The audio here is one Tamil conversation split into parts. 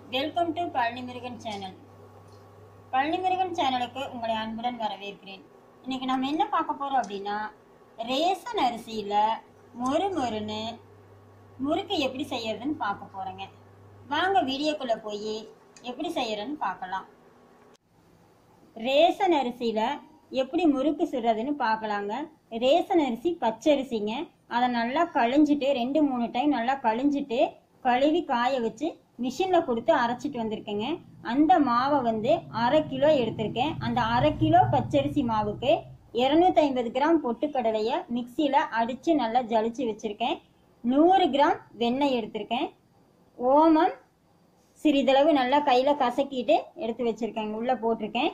welcome to Palanimurugan channel Palanimurugan சேனலுக்கு உங்களை அன்புடன் வரவேற்கிறேன் இன்னைக்கு நம்ம என்ன பார்க்க போறோம் அப்படின்னா ரேசன் அரிசியில மொறு மொறுன்னு முறுக்கு எப்படி செய்யறதுன்னு பார்க்க போறோங்க வாங்க வீடியோக்குள்ள போய் எப்படி செய்யறதுன்னு பார்க்கலாம் ரேசன் அரிசியில எப்படி முறுக்கு சுடுறதுன்னு பார்க்கலாங்க ரேசன் அரிசி பச்சரிசிங்க அதை நல்லா கழிஞ்சிட்டு ரெண்டு மூணு டைம் நல்லா கழிஞ்சிட்டு கழுவி காய வச்சு மிஷினில் கொடுத்து அரைச்சிட்டு வந்திருக்கேங்க அந்த மாவை வந்து அரை கிலோ எடுத்திருக்கேன் அந்த அரை கிலோ பச்சரிசி மாவுக்கு இரநூத்தி ஐம்பது கிராம் பொட்டுக்கடலையை மிக்சியில் அடித்து நல்லா ஜலிச்சு வச்சுருக்கேன் நூறு கிராம் வெண்ணெய் எடுத்திருக்கேன் ஓமம் சிறிதளவு நல்லா கையில் கசக்கிட்டு எடுத்து வச்சுருக்கேங்க உள்ளே போட்டிருக்கேன்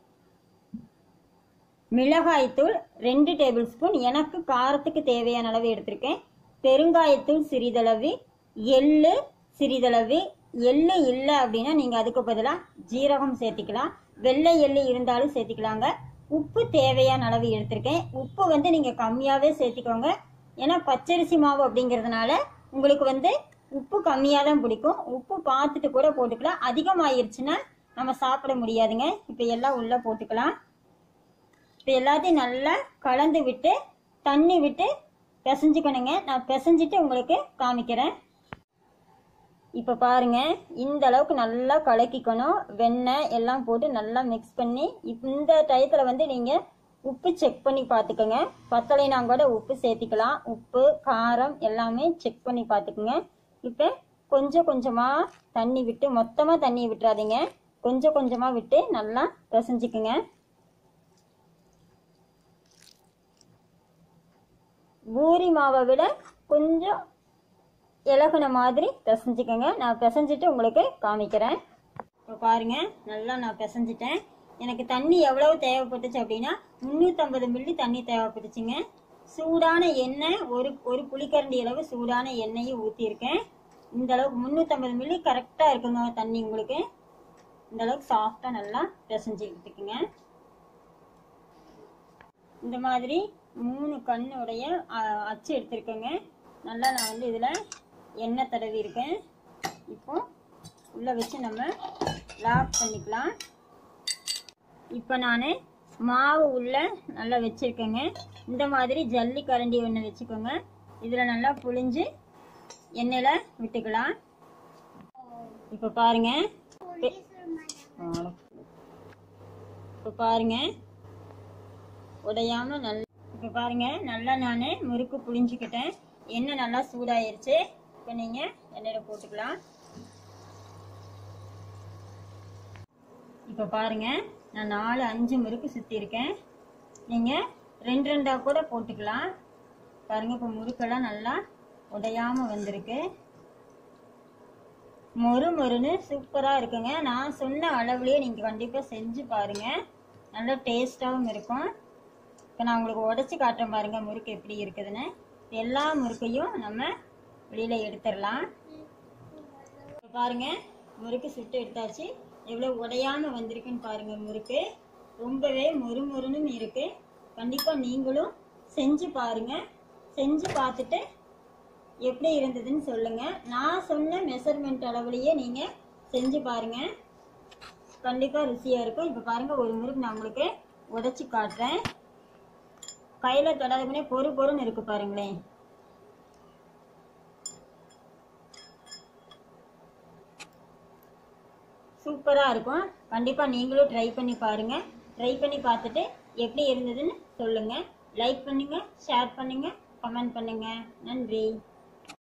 மிளகாய்த்தூள் ரெண்டு டேபிள் ஸ்பூன் எனக்கு காரத்துக்கு தேவையான அளவு எடுத்திருக்கேன் பெருங்காயத்தூள் சிறிதளவு எள்ளு சிறிதளவு எள்ளு இல்லை அப்படின்னா நீங்கள் அதுக்கு பதிலாக ஜீரகம் சேர்த்திக்கலாம் வெள்ளை எள்ளு இருந்தாலும் சேர்த்திக்கலாங்க உப்பு தேவையான அளவு எடுத்திருக்கேன் உப்பு வந்து நீங்கள் கம்மியாகவே சேர்த்திக்கோங்க ஏன்னா பச்சரிசி மாவு அப்படிங்கிறதுனால உங்களுக்கு வந்து உப்பு கம்மியாக தான் பிடிக்கும் உப்பு பார்த்துட்டு கூட போட்டுக்கலாம் அதிகமாயிருச்சுன்னா நம்ம சாப்பிட முடியாதுங்க இப்போ எல்லாம் உள்ளே போட்டுக்கலாம் இப்போ எல்லாத்தையும் நல்லா கலந்து விட்டு தண்ணி விட்டு பிசைஞ்சுக்கணுங்க நான் பிசைஞ்சிட்டு உங்களுக்கு காமிக்கிறேன் இப்போ பாருங்க இந்த அளவுக்கு நல்லா கலக்கிக்கணும் வெண்ணெய் எல்லாம் போட்டு நல்லா மிக்ஸ் பண்ணி இந்த டயத்தில் வந்து நீங்கள் உப்பு செக் பண்ணி பார்த்துக்கோங்க பத்தலைனா கூட உப்பு சேர்த்திக்கலாம் உப்பு காரம் எல்லாமே செக் பண்ணி பார்த்துக்குங்க இப்போ கொஞ்சம் கொஞ்சமாக தண்ணி விட்டு மொத்தமாக தண்ணி விட்டுறாதீங்க கொஞ்சம் கொஞ்சமாக விட்டு நல்லா பிசைஞ்சுக்குங்க பூரி மாவை விட கொஞ்சம் இலகுன மாதிரி பிசைஞ்சுக்கோங்க நான் பிசைஞ்சிட்டு உங்களுக்கு காமிக்கிறேன் இப்போ பாருங்க நல்லா நான் பிசைஞ்சிட்டேன் எனக்கு தண்ணி எவ்வளவு தேவைப்பட்டுச்சு அப்படின்னா முந்நூற்றம்பது மில்லி தண்ணி தேவைப்பட்டுச்சுங்க சூடான எண்ணெய் ஒரு ஒரு புளிக்கரண்டி அளவு சூடான எண்ணெயும் ஊற்றிருக்கேன் இந்த அளவுக்கு முந்நூற்றம்பது மில்லி கரெக்டாக இருக்குங்க தண்ணி உங்களுக்கு இந்த அளவுக்கு சாஃப்டாக நல்லா பிசைஞ்சு எடுத்துக்குங்க இந்த மாதிரி மூணு கண்ணுடைய அ- அச்சு எடுத்திருக்கேங்க நல்லா நான் வந்து இதில் எண்ணெய் தடவி இருக்கேன் இப்போ உள்ளே வச்சு நம்ம லாக் பண்ணிக்கலாம் இப்போ நான் மாவு உள்ள நல்லா வச்சுருக்கேங்க இந்த மாதிரி ஜல்லி கரண்டி ஒன்று வச்சுக்கோங்க இதில் நல்லா புழிஞ்சு எண்ணெயில் விட்டுக்கலாம் இப்போ பாருங்க இப்போ பாருங்க உடையாம நல்லா இப்போ பாருங்க நல்லா நான் முறுக்கு புளிஞ்சுக்கிட்டேன் எண்ணெய் நல்லா சூடாயிருச்சு இப்போ நீங்கள் எண்ணெயில் போட்டுக்கலாம் இப்போ பாருங்க நான் நாலு அஞ்சு முறுக்கு சுற்றிருக்கேன் நீங்கள் ரெண்டு ரெண்டாக கூட போட்டுக்கலாம் பாருங்க இப்போ முறுக்கெல்லாம் நல்லா உடையாம வந்திருக்கு மொறு மொறுன்னு சூப்பராக இருக்குங்க நான் சொன்ன அளவுலேயே நீங்கள் கண்டிப்பாக செஞ்சு பாருங்கள் நல்லா டேஸ்ட்டாகவும் இருக்கும் இப்போ நான் உங்களுக்கு உடச்சி காட்டுறேன் பாருங்க முறுக்கு எப்படி இருக்குதுன்னு எல்லா முறுக்கையும் நம்ம வெளியில் எடுத்துடலாம் இப்போ பாருங்க முறுக்கு சுட்டு எடுத்தாச்சு எவ்வளோ உடையாம வந்திருக்குன்னு பாருங்க முறுக்கு ரொம்பவே மொறு மொறுன்னு இருக்கு கண்டிப்பாக நீங்களும் செஞ்சு பாருங்க செஞ்சு பார்த்துட்டு எப்படி இருந்ததுன்னு சொல்லுங்க நான் சொன்ன மெஷர்மெண்ட் அளவுலயே நீங்க செஞ்சு பாருங்க கண்டிப்பா ருசியா இருக்கும் இப்போ பாருங்க ஒரு முறுக்கு நான் உங்களுக்கு உடைச்சு காட்டுறேன் கையில தொடாதமே பொறு பொறுன்னு இருக்கு பாருங்களேன் சூப்பராக இருக்கும் கண்டிப்பாக நீங்களும் ட்ரை பண்ணி பாருங்க ட்ரை பண்ணி பார்த்துட்டு எப்படி இருந்ததுன்னு சொல்லுங்க லைக் பண்ணுங்க ஷேர் பண்ணுங்க கமெண்ட் பண்ணுங்க நன்றி